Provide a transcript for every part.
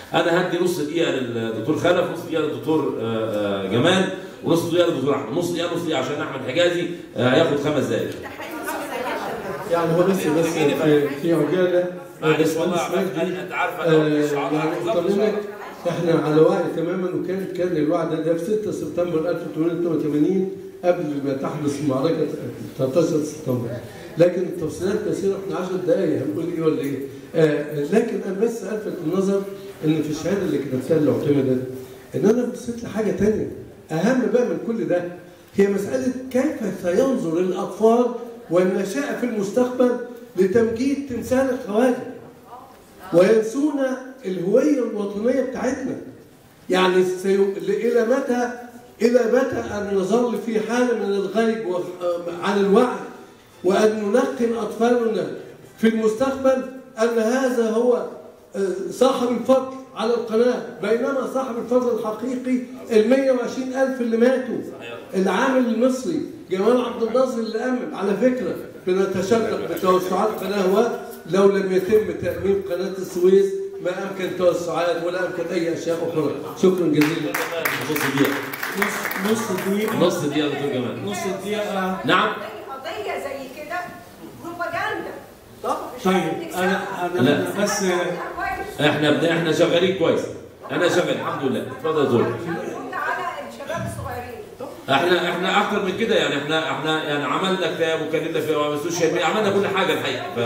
انا هدي نص دقيقه للدكتور خلف نص دقيقه للدكتور آه، آه، جمال ونص دقيقه للدكتور احمد نص دقيقه نص دقيقه عشان احمد حجازي آه، هياخد خمس دقائق يعني هو بس بس في في عجاله معلش بس والله أنس مجدي، أنا- انت عارف آه، انا مش عارف- يعني بالظبط مش اطمنك عارف. احنا على وعي تماما وكان كان الوعد ده في 6 سبتمبر 1882 قبل ما تحدث معركه 13 سبتمبر لكن التفصيلات كثيره احنا 10 دقائق هنقول ايه ولا ايه آه لكن انا بس الفت النظر ان في الشهاده اللي كتبتها اللي اعتمدت ان انا بصيت لحاجه ثانيه اهم بقى من كل ده هي مساله كيف سينظر الاطفال والنشأة في المستقبل لتمجيد تمثال الخواجه وينسون الهوية الوطنية بتاعتنا يعني سي... إلى متى إلى متى أن نظل في حالة من الغيب و- عن الوعي وأن نلقن أطفالنا في المستقبل أن هذا هو آه، صاحب الفضل على القناة بينما صاحب الفضل الحقيقي ال 120 ألف اللي ماتوا العامل المصري جمال عبد الناصر اللي أمن على فكرة بنتشرف بتوسعات قناة هو لو لم يتم تأميم قناة السويس ما أمكن توسعات ولا أمكن أي أشياء أخرى شكرا جزيلا نص دقيقه نص نص دقيقة نص دقيقه يا دكتور جمال نص دقيقة نعم قضية زي كده بروباجندا طيب أنا أنا لا. أنا بس احنا بن... احنا شغالين كويس انا شغال الحمد لله اتفضل يا دكتور قلنا على الشباب الصغيرين احنا احنا اكتر من كده يعني احنا احنا يعني عملنا كتاب وكلمنا في السوشيال ميديا عملنا كل حاجه الحقيقه ف...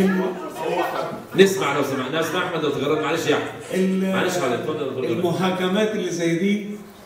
نسمع لو سمعنا نسمع احمد لو تجرب معلش يا احمد ال- معلش حضرتك اتفضل يا دكتور جمال. المحاكمات اللي زي دي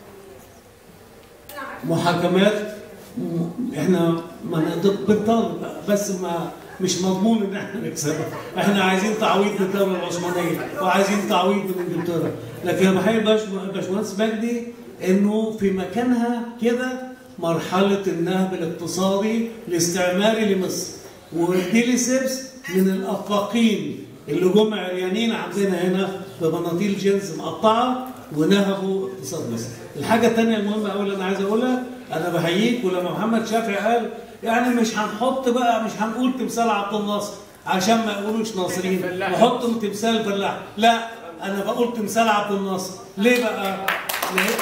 محاكمات م- احنا ما نقدر بنطالب بس ما مش مضمون ان احنا نكسبها احنا عايزين تعويض من الدوله العثمانيه وعايزين تعويض من انجلترا لكن انا بحيي الباش- باشمهندس مجدي انه في مكانها كده مرحله النهب الاقتصادي الاستعماري لمصر وديلي سيبس من الافاقين اللي جم عريانين عندنا هنا ببناطيل جينز مقطعه ونهبوا اقتصاد مصر. الحاجه الثانيه المهمه قوي اللي انا عايز اقولها انا بحييك ولما محمد شافعي قال يعني مش هنحط بقى مش هنقول تمثال عبد الناصر عشان ما يقولوش ناصرين نحط تمثال فلاح لا انا بقول تمثال عبد الناصر ليه بقى؟ ليه؟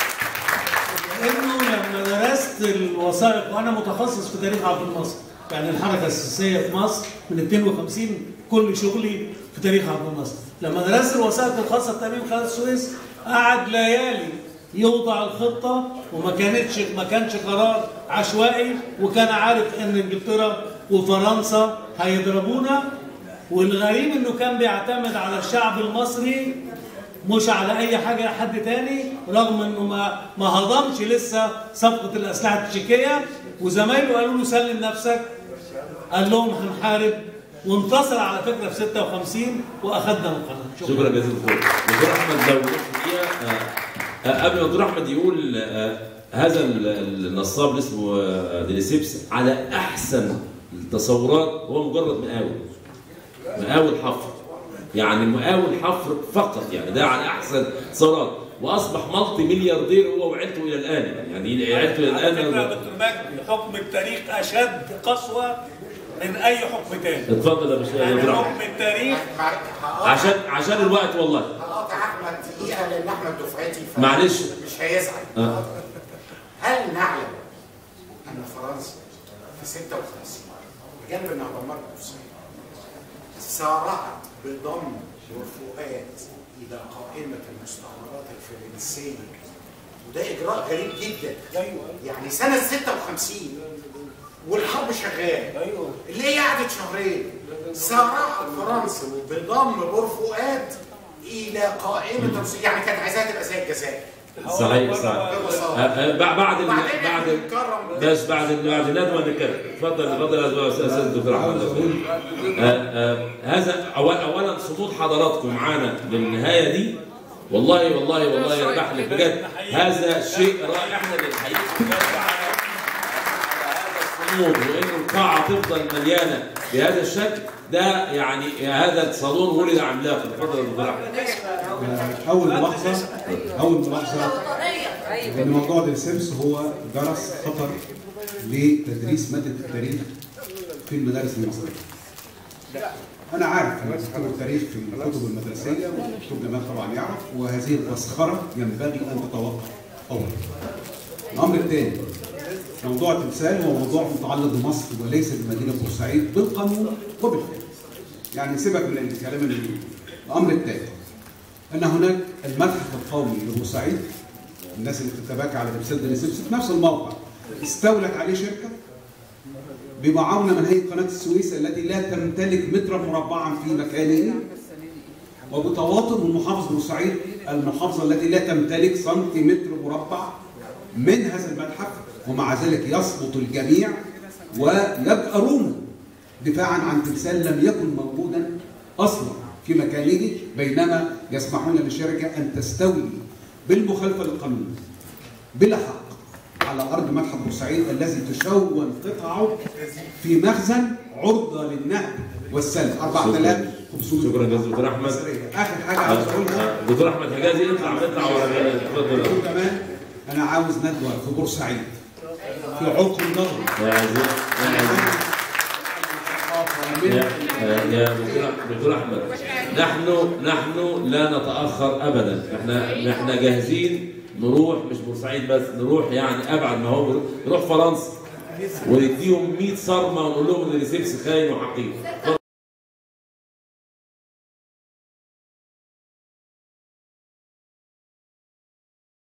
لانه لما درست الوثائق وانا متخصص في تاريخ عبد الناصر يعني الحركه السياسيه في مصر من 52 كل شغلي في تاريخ عبد الناصر لما درست الوثائق الخاصه بتاميم قناه السويس قعد ليالي يوضع الخطه وما كانتش ما كانش قرار عشوائي وكان عارف ان انجلترا وفرنسا هيضربونا والغريب انه كان بيعتمد على الشعب المصري مش على اي حاجه حد تاني رغم انه ما ما هضمش لسه صفقه الاسلحه التشيكيه وزمايله قالوا له سلم نفسك قال لهم هنحارب وانتصر على فكره في 56 واخدنا القناه شكرا جزيلا دكتور دكتور احمد لو نص دقيقه آه، آه، قبل ما دكتور احمد يقول آه، هذا ال- ال- النصاب اللي اسمه آه، ديليسيبس على احسن التصورات هو مجرد مقاول مقاول حفر يعني مقاول حفر فقط يعني ده على احسن تصورات واصبح مالتي ملياردير هو وعيلته الى الان يعني عيلته الى على فكره يا الان دكتور مجدي حكم التاريخ اشد قسوه من اي حكم تاني اتفضل يا باشا يا يعني دكتور حكم أحمد. التاريخ عشان عشان الوقت والله هقاطع احمد دقيقه لان احمد دفعتي ف- معلش. مش هيزعل آه. هل نعلم ان فرنسا في 56 بجانب انها دمرت روسيا سارعت بضم الفؤاد الى قائمه المستعمرات الفرنسيه وده اجراء غريب جدا ايوه يعني سنه 56 والحرب شغاله ايوه اللي هي قعدت شهرين سارعت فرنسا بضم بور فؤاد الى قائمه روسيا يعني كانت عايزاها تبقى زي الجزائر صحيح صحيح آه، آه، بعد بعد ال- وبعدين بعد احنا بنكرم بس بعد بعد الندوه نتكلم اتفضل اتفضل يا استاذ أستاذ الدكتور احمد آه، آه، هذا أول اولا صمود حضراتكم معانا للنهايه دي والله والله والله يا بحلف بجد هذا شيء رائع احنا اللي نحييكم بجد على هذا الصمود وان القاعه تفضل مليانه بهذا الشكل ده يعني هذا الصالون ولد عملاق اتفضل يا دكتور احمد اول ملاحظه اول ملاحظه ان موضوع السيمس هو جرس خطر لتدريس ماده التاريخ في المدارس المصريه. انا عارف انا كتب التاريخ في الكتب المدرسيه والدكتور جمال طبعا يعرف وهذه التسخره ينبغي ان تتوقف اولا. الامر الثاني موضوع التمثال هو موضوع متعلق بمصر وليس بمدينه بورسعيد بالقانون وبالفعل. يعني سيبك من الكلام اللي الامر الثالث ان هناك المتحف القومي لبورسعيد الناس اللي بتتباكى على تمثال داني سيبس في نفس الموقع استولت عليه شركه بمعاونه من هيئه قناه السويس التي لا تمتلك مترا مربعا في مكانه وبتواطؤ من محافظه بورسعيد المحافظه التي لا تمتلك سنتيمتر مربع من هذا المتحف ومع ذلك يسقط الجميع ويجأرون دفاعا عن تمثال لم يكن موجودا اصلا في مكانه بينما يسمحون للشركه ان تستولي بالمخالفه للقانون بلا حق على ارض متحف بورسعيد الذي تشون قطعه في مخزن عرضه للنهب والسلب 4500 شكرا جزيلا دكتور احمد اخر حاجه عاوز اقولها دكتور احمد حجازي اطلع اطلع ورا اتفضل بقول كمان انا عاوز ندوه في بورسعيد في عمق النهر يا عزيز يا عزيز يا يا دكتور دكتور احمد نحن نحن لا نتاخر ابدا احنا احنا جاهزين نروح مش بورسعيد بس نروح يعني ابعد ما هو نروح فرنسا ونديهم 100 صرمه ونقول لهم ان الريسيبس خاين وحقيقي